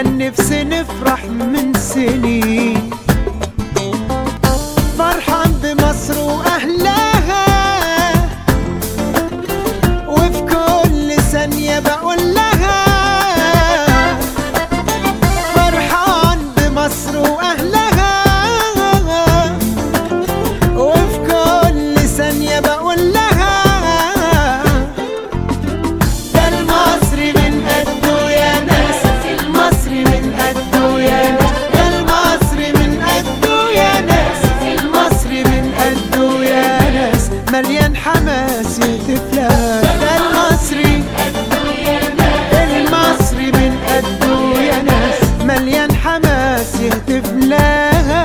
كان نفسي نفرح من سنين فرحان بمصر واهلها وفي كل ثانية بقول لها فرحان بمصر واهلها وفي كل ثانية بقول لها ده المصري من قده يا ناس المصري من قده يا ناس ده المصري من قده يا ناس المصري من قده يا ناس مليان حماس يهتف لها ده المصري المصري من قده يا ناس مليان حماس يهتف لها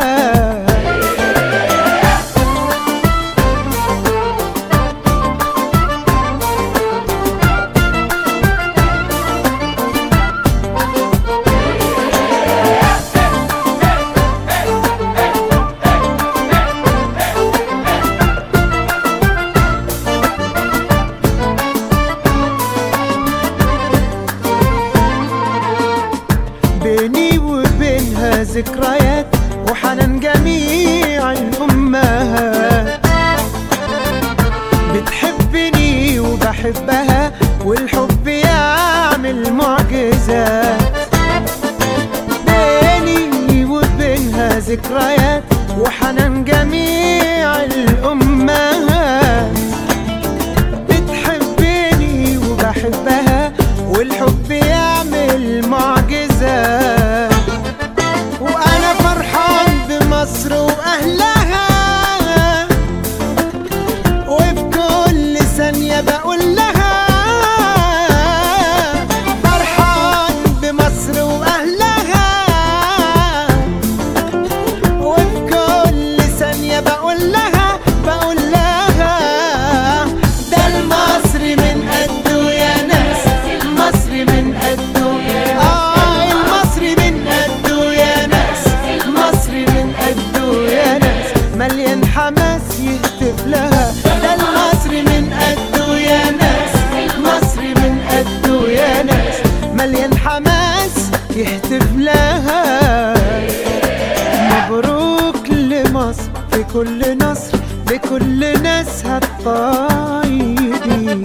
بيني وبينها ذكريات وحنان جميع الأمهات بتحبني وبحبها والحب يعمل معجزات بيني وبينها ذكريات وحنان جميع الأمهات بتحبني وبحبها والحب يعمل معجزات وانا فرحان بمصر واهلها وفي كل ثانية بقول لها فرحان بمصر واهلها وفي كل ثانية بقول لها بقول لها ده المصري من قده يا ناس المصري من قده آه المصري من قده يا ناس المصري من قده يا ناس مليان حماس يهتف لها ده المصري من قده يا ناس المصري من قده يا ناس مليان حماس يهتف لها مبروك لمصر في كل نصر لكل ناسها الطيبين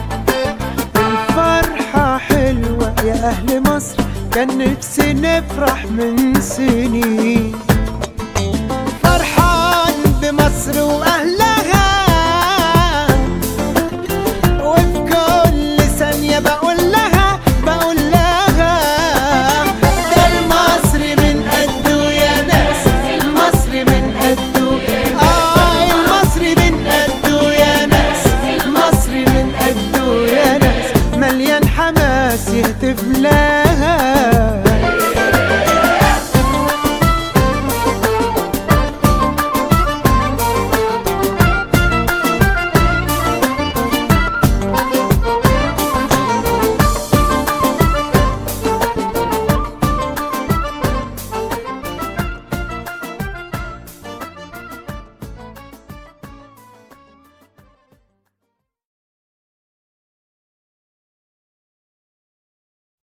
الفرحة حلوة يا أهل مصر كان نفسي نفرح من سنين فرحان بمصر وأهلها وفي كل ثانية بقول لها بقول لها ده المصري من قده يا ناس المصري من قده آه المصري من قده يا ناس المصري من قده يا ناس مليان حماس يهتف لها